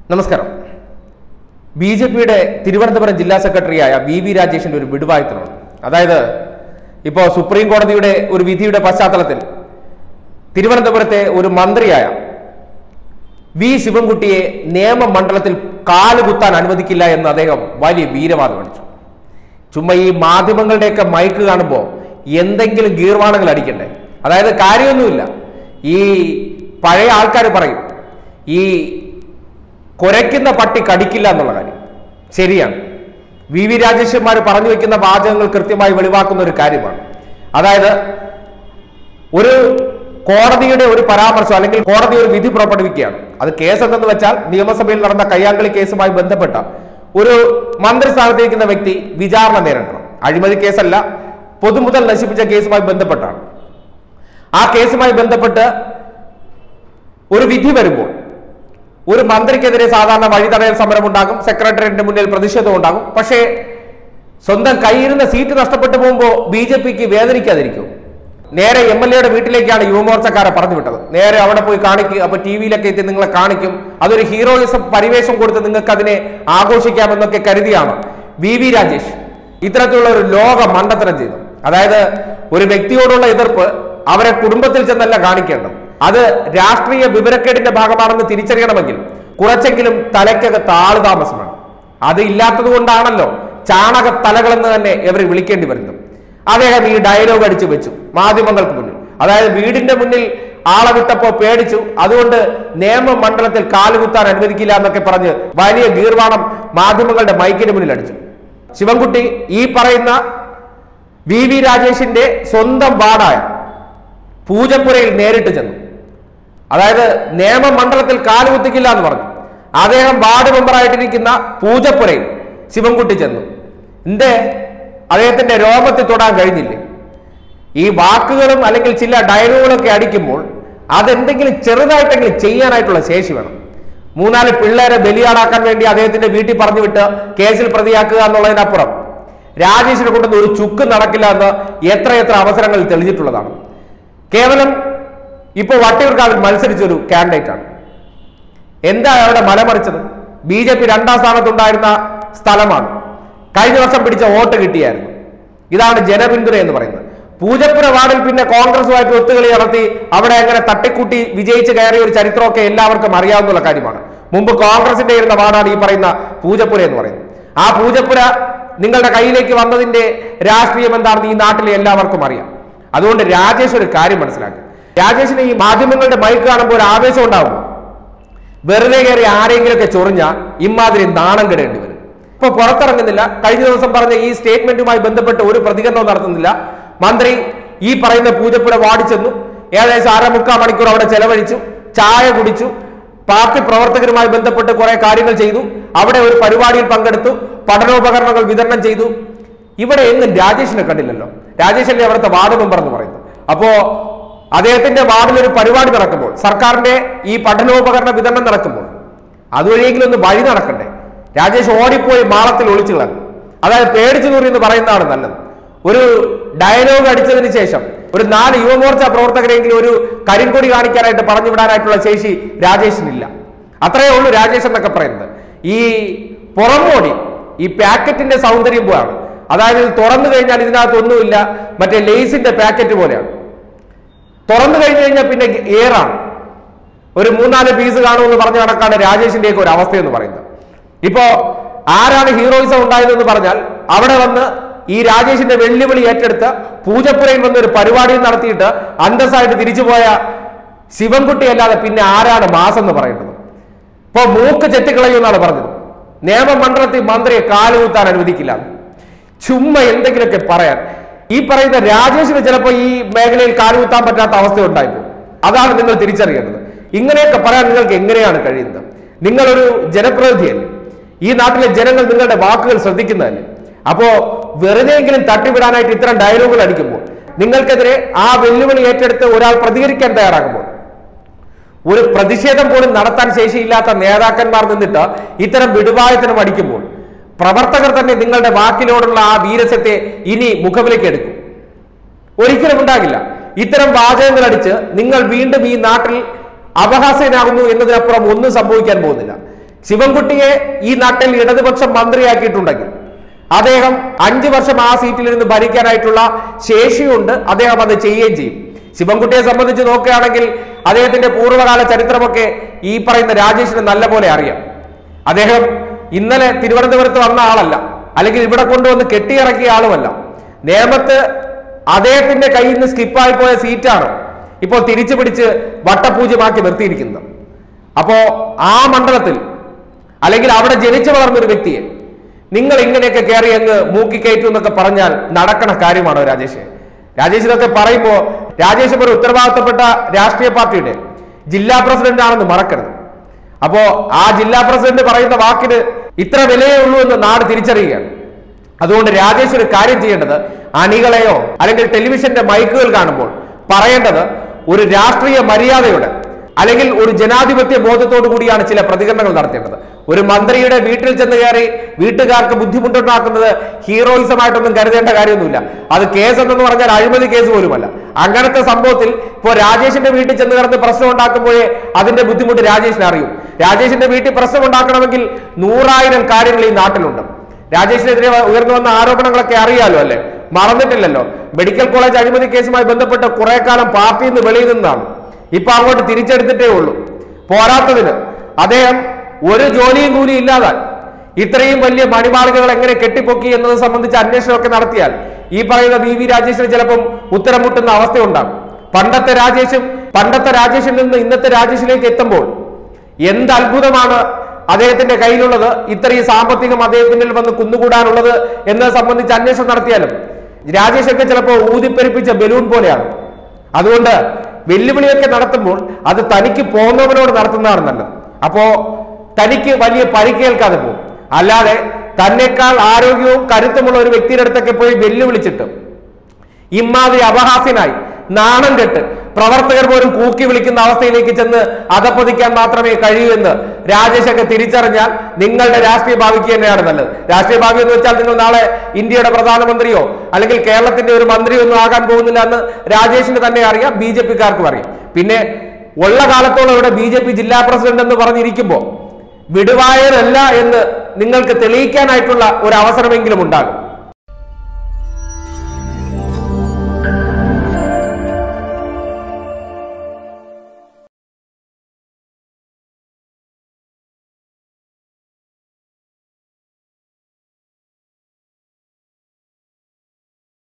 നമസ്കാരം B J പിയുടെ തിരുവനന്തപുരം ജില്ലാ സെക്രട്ടറിയായ വി വി രാജേഷിന്റെ ഒരു വിടുവായത്തിനാണ് അതായത് ഇപ്പോൾ സുപ്രീം കോടതിയുടെ ഒരു വിധിയുടെ പശ്ചാത്തലത്തിൽ തിരുവനന്തപുരത്തെ ഒരു മന്ത്രിയായ വി ശിവൻകുട്ടിയെ നിയമമണ്ഡലത്തിൽ കാലുകുത്താൻ അനുവദിക്കില്ല എന്ന് അദ്ദേഹം വലിയ വീരവാദം അടിച്ചു ചുമ്മാ ഈ മാധ്യമങ്ങളുടെയൊക്കെ മൈക്ക് കാണുമ്പോൾ എന്തെങ്കിലും ഗീർവാണങ്ങൾ അടിക്കണ്ടേ അതായത് കാര്യമൊന്നുമില്ല ഈ പഴയ ആൾക്കാർ പറയും ഈ കുരയ്ക്കുന്ന പട്ടി കടിക്കില്ല എന്നുള്ള കാര്യം ശരിയാണ് വി വി രാജേഷന്മാർ പറഞ്ഞു വെക്കുന്ന വാചകങ്ങൾ കൃത്യമായി വെളിവാക്കുന്ന ഒരു കാര്യമാണ് അതായത് ഒരു കോടതിയുടെ ഒരു പരാമർശം അല്ലെങ്കിൽ കോടതി ഒരു വിധി പുറപ്പെടുവിക്കുകയാണ് അത് കേസ് എന്തെന്ന് വെച്ചാൽ നിയമസഭയിൽ നടന്ന കയ്യാങ്കളി കേസുമായി ബന്ധപ്പെട്ട ഒരു മന്ത്രിസ്ഥാനത്തിരിക്കുന്ന വ്യക്തി വിചാരണ നേരിടണം അഴിമതി കേസല്ല പൊതുമുതൽ നശിപ്പിച്ച കേസുമായി ബന്ധപ്പെട്ടാണ് ആ കേസുമായി ബന്ധപ്പെട്ട് ഒരു വിധി വരുമ്പോൾ ഒരു മന്ത്രിക്കെതിരെ സാധാരണ വഴിതടയൽ സമരം ഉണ്ടാകും സെക്രട്ടേറിയറ്റിന് മുന്നിൽ പ്രതിഷേധം ഉണ്ടാകും പക്ഷേ സ്വന്തം കയ്യിരുന്ന സീറ്റ് നഷ്ടപ്പെട്ടു പോകുമ്പോൾ ബി ജെ പിക്ക് വേദനിക്കാതിരിക്കും നേരെ എം എൽ എയുടെ വീട്ടിലേക്കാണ് യുവമോർച്ചക്കാരെ പറഞ്ഞു വിട്ടത് നേരെ അവിടെ പോയി കാണിക്കുക അപ്പൊ ടി വിയിലൊക്കെ എത്തി നിങ്ങളെ കാണിക്കും അതൊരു ഹീറോയിസം പരിവേഷം കൊടുത്ത് നിങ്ങൾക്ക് അതിനെ ആഘോഷിക്കാമെന്നൊക്കെ കരുതിയാണ് വി വി രാജേഷ് ഇത്തരത്തിലുള്ള ഒരു ലോക മണ്ടത്തരം ചെയ്തു അതായത് ഒരു വ്യക്തിയോടുള്ള എതിർപ്പ് അവരെ കുടുംബത്തിൽ ചെന്നല്ല കാണിക്കേണ്ടത് അത് രാഷ്ട്രീയ വിവരക്കേടിന്റെ ഭാഗമാണെന്ന് തിരിച്ചറിയണമെങ്കിൽ കുറച്ചെങ്കിലും തലയ്ക്കകത്ത് ആള് താമസമാണ് അത് ഇല്ലാത്തത് കൊണ്ടാണല്ലോ ചാണക തലകളെന്ന് തന്നെ ഇവർ വിളിക്കേണ്ടി വരുന്നത് അദ്ദേഹം ഈ ഡയലോഗ് അടിച്ചു വെച്ചു മാധ്യമങ്ങൾക്ക് മുന്നിൽ അതായത് വീടിന്റെ മുന്നിൽ ആളെ വിട്ടപ്പോ പേടിച്ചു അതുകൊണ്ട് നിയമമണ്ഡലത്തിൽ കാലുകുത്താൻ അനുവദിക്കില്ല എന്നൊക്കെ പറഞ്ഞ് വലിയ ഗീർവാണം മാധ്യമങ്ങളുടെ മൈക്കിന് മുന്നിൽ അടിച്ചു ശിവൻകുട്ടി ഈ പറയുന്ന വി വി രാജേഷിന്റെ സ്വന്തം വാർഡായ പൂജപ്പുരയിൽ നേരിട്ട് ചെന്നു അതായത് നിയമമണ്ഡലത്തിൽ കാലുകുത്തിക്കില്ല എന്ന് പറഞ്ഞു അദ്ദേഹം വാർഡ് മെമ്പറായിട്ടിരിക്കുന്ന പൂജപ്പുരയിൽ ശിവൻകുട്ടി ചെന്നു എന്തേ അദ്ദേഹത്തിന്റെ രോമത്തിൽ തൊടാൻ കഴിഞ്ഞില്ലേ ഈ വാക്കുകളും അല്ലെങ്കിൽ ചില ഡയലോഗുകളൊക്കെ അടിക്കുമ്പോൾ അതെന്തെങ്കിലും ചെറുതായിട്ടെങ്കിലും ചെയ്യാനായിട്ടുള്ള ശേഷി വേണം മൂന്നാല് പിള്ളേരെ ബലിയാടാക്കാൻ വേണ്ടി അദ്ദേഹത്തിന്റെ വീട്ടിൽ പറഞ്ഞു വിട്ട് കേസിൽ പ്രതിയാക്കുക എന്നുള്ളതിനപ്പുറം രാജേഷിനെ കൊണ്ടൊന്നും ഒരു ചുക്ക് നടക്കില്ല എന്ന് എത്രയെത്ര അവസരങ്ങളിൽ തെളിഞ്ഞിട്ടുള്ളതാണ് കേവലം ഇപ്പോൾ വട്ടിയൂർക്കാവിൽ മത്സരിച്ച ഒരു കാൻഡിഡേറ്റ് ആണ് എന്താ അവിടെ മലമറിച്ചത് ബി ജെ പി രണ്ടാം സ്ഥാനത്തുണ്ടായിരുന്ന സ്ഥലമാണ് കഴിഞ്ഞ വർഷം പിടിച്ച വോട്ട് കിട്ടിയായിരുന്നു ഇതാണ് ജനപിന്തുണ എന്ന് പറയുന്നത് പൂജപ്പുര വാർഡിൽ പിന്നെ കോൺഗ്രസുമായിട്ട് ഒത്തുകളി നടത്തി അവിടെ അങ്ങനെ തട്ടിക്കൂട്ടി വിജയിച്ച് കയറിയ ഒരു ചരിത്രമൊക്കെ എല്ലാവർക്കും അറിയാവുന്ന കാര്യമാണ് മുമ്പ് കോൺഗ്രസിന്റെ ഇരുന്ന വാർഡാണ് ഈ പറയുന്ന പൂജപ്പുര എന്ന് പറയുന്നത് ആ പൂജപ്പുര നിങ്ങളുടെ കയ്യിലേക്ക് വന്നതിന്റെ രാഷ്ട്രീയം എന്താണെന്ന് ഈ നാട്ടിലെ എല്ലാവർക്കും അറിയാം അതുകൊണ്ട് രാജേഷ് ഒരു കാര്യം മനസ്സിലാക്കുക രാജേഷിന് ഈ മാധ്യമങ്ങളുടെ മൈക്ക് കാണുമ്പോൾ ഒരു ആവേശം ഉണ്ടാവും വെറുതെ കയറി ആരെങ്കിലുമൊക്കെ ചൊറിഞ്ഞ ഇമാതിരി നാണം കെടേണ്ടി വരും ഇപ്പൊ പുറത്തിറങ്ങുന്നില്ല കഴിഞ്ഞ ദിവസം പറഞ്ഞ ഈ സ്റ്റേറ്റ്മെന്റുമായി ബന്ധപ്പെട്ട് ഒരു പ്രതികരണവും നടത്തുന്നില്ല മന്ത്രി ഈ പറയുന്ന പൂജപ്പുര വാർഡിൽ ചെന്നു ഏകദേശം അര മുക്കാൽ മണിക്കൂർ അവിടെ ചെലവഴിച്ചു ചായ കുടിച്ചു പാർട്ടി പ്രവർത്തകരുമായി ബന്ധപ്പെട്ട് കുറെ കാര്യങ്ങൾ ചെയ്തു അവിടെ ഒരു പരിപാടിയിൽ പങ്കെടുത്തു പഠനോപകരണങ്ങൾ വിതരണം ചെയ്തു ഇവിടെ എങ്ങും രാജേഷിനെ കണ്ടില്ലല്ലോ രാജേഷല്ലേ അവിടുത്തെ വാർഡ് മെമ്പർ എന്ന് പറയുന്നത് അപ്പോ അദ്ദേഹത്തിന്റെ വാർഡിൽ ഒരു പരിപാടി നടക്കുമ്പോൾ സർക്കാരിന്റെ ഈ പഠനോപകരണ വിതരണം നടക്കുമ്പോൾ അതുവഴിയെങ്കിലും ഒന്ന് വഴി നടക്കണ്ടേ രാജേഷ് ഓടിപ്പോയി മാളത്തിൽ ഒളിച്ചു കളഞ്ഞു അതായത് പേടിച്ചു നൂറി എന്ന് പറയുന്നതാണ് നല്ലത് ഒരു ഡയലോഗ് അടിച്ചതിന് ശേഷം ഒരു നാല് യുവമോർച്ച പ്രവർത്തകരെങ്കിലും ഒരു കരിങ്കൊടി കാണിക്കാനായിട്ട് പറഞ്ഞു വിടാനായിട്ടുള്ള ശേഷി രാജേഷിനില്ല അത്രയേ ഉള്ളൂ രാജേഷ് എന്നൊക്കെ പറയുന്നത് ഈ പുറമോടി ഈ പാക്കറ്റിന്റെ സൗന്ദര്യം പോലാണ് അതായത് ഇത് തുറന്നു കഴിഞ്ഞാൽ ഇതിനകത്ത് ഒന്നുമില്ല മറ്റേ ലേസിന്റെ പാക്കറ്റ് പോലെയാണ് തുറന്നു കഴിഞ്ഞു കഴിഞ്ഞാൽ പിന്നെ ഏറാണ് ഒരു മൂന്നാല് പീസ് കാണുമെന്ന് പറഞ്ഞ കണക്കാണ് രാജേഷിന്റെയൊക്കെ ഒരു അവസ്ഥ എന്ന് പറയുന്നത് ഇപ്പോ ആരാണ് ഹീറോയിസം ഉണ്ടായതെന്ന് പറഞ്ഞാൽ അവിടെ വന്ന് ഈ രാജേഷിന്റെ വെല്ലുവിളി ഏറ്റെടുത്ത് പൂജപ്പുരയിൽ വന്ന് ഒരു പരിപാടി നടത്തിയിട്ട് അന്തസ്സായിട്ട് തിരിച്ചുപോയ ശിവൻകുട്ടി അല്ലാതെ പിന്നെ ആരാണ് മാസം എന്ന് പറയുന്നത് ഇപ്പൊ മൂക്ക് ചെത്തിക്കളയുമെന്നാണ് പറഞ്ഞത് നിയമമണ്ഡലത്തിൽ മന്ത്രിയെ കാലുകുത്താൻ അനുവദിക്കില്ല ചുമ്മാ എന്തെങ്കിലുമൊക്കെ പറയാൻ ഈ പറയുന്ന രാജേഷിന് ചിലപ്പോൾ ഈ മേഖലയിൽ കാലുകുത്താൻ പറ്റാത്ത അവസ്ഥ ഉണ്ടായിപ്പോ അതാണ് നിങ്ങൾ തിരിച്ചറിയേണ്ടത് ഇങ്ങനെയൊക്കെ പറയാൻ നിങ്ങൾക്ക് എങ്ങനെയാണ് കഴിയുന്നത് നിങ്ങളൊരു ജനപ്രതിനിധിയല്ലേ ഈ നാട്ടിലെ ജനങ്ങൾ നിങ്ങളുടെ വാക്കുകൾ ശ്രദ്ധിക്കുന്നതല്ലേ അപ്പോ വെറുതെയെങ്കിലും തട്ടിവിടാനായിട്ട് ഇത്തരം ഡയലോഗുകൾ അടിക്കുമ്പോൾ നിങ്ങൾക്കെതിരെ ആ വെല്ലുവിളി ഏറ്റെടുത്ത് ഒരാൾ പ്രതികരിക്കാൻ തയ്യാറാകുമ്പോൾ ഒരു പ്രതിഷേധം പോലും നടത്താൻ ശേഷിയില്ലാത്ത നേതാക്കന്മാർ നിന്നിട്ട് ഇത്തരം വിടുവായത്തിനും അടിക്കുമ്പോൾ പ്രവർത്തകർ തന്നെ നിങ്ങളുടെ വാക്കിനോടുള്ള ആ വീരസ്യത്തെ ഇനി മുഖവിലേക്ക് എടുക്കും ഒരിക്കലും ഉണ്ടാകില്ല ഇത്തരം വാചകങ്ങൾ അടിച്ച് നിങ്ങൾ വീണ്ടും ഈ നാട്ടിൽ അപഹാസ്യനാകുന്നു എന്നതിനപ്പുറം ഒന്നും സംഭവിക്കാൻ പോകുന്നില്ല ശിവൻകുട്ടിയെ ഈ നാട്ടിൽ ഇടതുപക്ഷം മന്ത്രിയാക്കിയിട്ടുണ്ടെങ്കിൽ അദ്ദേഹം അഞ്ചു വർഷം ആ സീറ്റിലിരുന്ന് ഭരിക്കാനായിട്ടുള്ള ശേഷിയുണ്ട് അദ്ദേഹം അത് ചെയ്യുകയും ചെയ്യും ശിവൻകുട്ടിയെ സംബന്ധിച്ച് നോക്കുകയാണെങ്കിൽ അദ്ദേഹത്തിന്റെ പൂർവ്വകാല ചരിത്രമൊക്കെ ഈ പറയുന്ന രാജേഷിന് നല്ലപോലെ അറിയാം അദ്ദേഹം ഇന്നലെ തിരുവനന്തപുരത്ത് വന്ന ആളല്ല അല്ലെങ്കിൽ ഇവിടെ കൊണ്ടുവന്ന് കെട്ടിയിറക്കിയ ആളുമല്ല നേമത്ത് അദ്ദേഹത്തിന്റെ കയ്യിൽ നിന്ന് സ്കിപ്പായി പോയ സീറ്റാണ് ഇപ്പോൾ തിരിച്ചു പിടിച്ച് വട്ടപൂജ്യമാക്കി നിർത്തിയിരിക്കുന്നത് അപ്പോ ആ മണ്ഡലത്തിൽ അല്ലെങ്കിൽ അവിടെ ജനിച്ചു വളർന്ന ഒരു വ്യക്തിയെ നിങ്ങൾ ഇങ്ങനെയൊക്കെ കയറി അങ്ങ് മൂക്കിക്കയറ്റു എന്നൊക്കെ പറഞ്ഞാൽ നടക്കണ കാര്യമാണോ രാജേഷ് രാജേഷ് ഇതൊക്കെ പറയുമ്പോ രാജേഷ് ഒരു ഉത്തരവാദിത്തപ്പെട്ട രാഷ്ട്രീയ പാർട്ടിയുടെ ജില്ലാ പ്രസിഡന്റ് ആണെന്ന് മറക്കരുത് അപ്പോ ആ ജില്ലാ പ്രസിഡന്റ് പറയുന്ന വാക്കിന് ഇത്ര വിലയേ ഉള്ളൂ എന്ന് നാട് തിരിച്ചറിയുകയാണ് അതുകൊണ്ട് രാജേഷ് ഒരു കാര്യം ചെയ്യേണ്ടത് അണികളെയോ അല്ലെങ്കിൽ ടെലിവിഷന്റെ മൈക്കുകൾ കാണുമ്പോൾ പറയേണ്ടത് ഒരു രാഷ്ട്രീയ മര്യാദയുടെ അല്ലെങ്കിൽ ഒരു ജനാധിപത്യ ബോധത്തോടു കൂടിയാണ് ചില പ്രതികരണങ്ങൾ നടത്തേണ്ടത് ഒരു മന്ത്രിയുടെ വീട്ടിൽ ചെന്ന് കയറി വീട്ടുകാർക്ക് ബുദ്ധിമുട്ടുണ്ടാക്കുന്നത് ഹീറോയിസമായിട്ടൊന്നും കരുതേണ്ട കാര്യമൊന്നുമില്ല അത് കേസ് എന്ന് പറഞ്ഞാൽ അഴിമതി കേസ് പോലുമല്ല അങ്ങനത്തെ സംഭവത്തിൽ ഇപ്പോൾ രാജേഷിന്റെ വീട്ടിൽ ചെന്ന് കിടന്ന് പ്രശ്നം ഉണ്ടാക്കുമ്പോഴേ അതിന്റെ ബുദ്ധിമുട്ട് രാജേഷിന് അറിയും രാജേഷിന്റെ വീട്ടിൽ പ്രശ്നം ഉണ്ടാക്കണമെങ്കിൽ നൂറായിരം കാര്യങ്ങൾ ഈ നാട്ടിലുണ്ട് രാജേഷിനെതിരെ ഉയർന്നു വന്ന ആരോപണങ്ങളൊക്കെ അറിയാലോ അല്ലെ മറന്നിട്ടില്ലല്ലോ മെഡിക്കൽ കോളേജ് അഴിമതി കേസുമായി ബന്ധപ്പെട്ട് കുറെ കാലം പാർട്ടിയിൽ നിന്ന് വെളിയിൽ നിന്നാണ് ഇപ്പൊ അങ്ങോട്ട് തിരിച്ചെടുത്തിട്ടേ ഉള്ളൂ പോരാത്തതിന് അദ്ദേഹം ഒരു ജോലിയും കൂലി ഇല്ലാതാൽ ഇത്രയും വലിയ മണിമാളികകൾ എങ്ങനെ കെട്ടിപ്പൊക്കി എന്നത് സംബന്ധിച്ച് അന്വേഷണമൊക്കെ നടത്തിയാൽ ഈ പറയുന്ന വി വി രാജേഷിന് ചിലപ്പം ഉത്തരം മുട്ടുന്ന അവസ്ഥയുണ്ടാകും പണ്ടത്തെ രാജേഷും പണ്ടത്തെ രാജേഷിൽ നിന്ന് ഇന്നത്തെ രാജേഷിലേക്ക് എത്തുമ്പോൾ എന്ത് അത്ഭുതമാണ് അദ്ദേഹത്തിന്റെ കയ്യിലുള്ളത് ഇത്രയും സാമ്പത്തികം അദ്ദേഹത്തിന്റെ വന്ന് കുന്നുകൂടാനുള്ളത് എന്നത് സംബന്ധിച്ച് അന്വേഷണം നടത്തിയാലും രാജേഷൊക്കെ ചിലപ്പോൾ ഊതിപ്പെരിപ്പിച്ച ബലൂൺ പോലെയാണ് അതുകൊണ്ട് വെല്ലുവിളിയൊക്കെ നടത്തുമ്പോൾ അത് തനിക്ക് പോകുന്നവനോട് നടത്തുന്നതാണ് നല്ലത് അപ്പോ തനിക്ക് വലിയ പരിക്കേൽക്കാതെ പോകും അല്ലാതെ തന്നെക്കാൾ ആരോഗ്യവും കരുത്തുമുള്ള ഒരു വ്യക്തിയുടെ അടുത്തൊക്കെ പോയി വെല്ലുവിളിച്ചിട്ട് ഇമ്മാതിരി അപഹാസ്യനായി നാണം കെട്ട് പ്രവർത്തകർ പോലും കൂക്കി വിളിക്കുന്ന അവസ്ഥയിലേക്ക് ചെന്ന് അധപ്പതിക്കാൻ മാത്രമേ കഴിയൂ എന്ന് രാജേഷൊക്കെ തിരിച്ചറിഞ്ഞാൽ നിങ്ങളുടെ രാഷ്ട്രീയ ഭാവിക്ക് തന്നെയാണ് നല്ലത് രാഷ്ട്രീയ ഭാവി എന്ന് വെച്ചാൽ നിങ്ങൾ നാളെ ഇന്ത്യയുടെ പ്രധാനമന്ത്രിയോ അല്ലെങ്കിൽ കേരളത്തിന്റെ ഒരു മന്ത്രിയോ ഒന്നും ആകാൻ പോകുന്നില്ല എന്ന് രാജേഷിന് തന്നെ അറിയാം ബി ജെ പിക്കാർക്കും അറിയാം പിന്നെ ഉള്ള കാലത്തോളം ഇവിടെ ബി ജെ പി ജില്ലാ പ്രസിഡന്റ് എന്ന് പറഞ്ഞിരിക്കുമ്പോൾ വിടുവായരല്ല എന്ന് നിങ്ങൾക്ക് തെളിയിക്കാനായിട്ടുള്ള ഒരു അവസരമെങ്കിലും ഉണ്ടാകും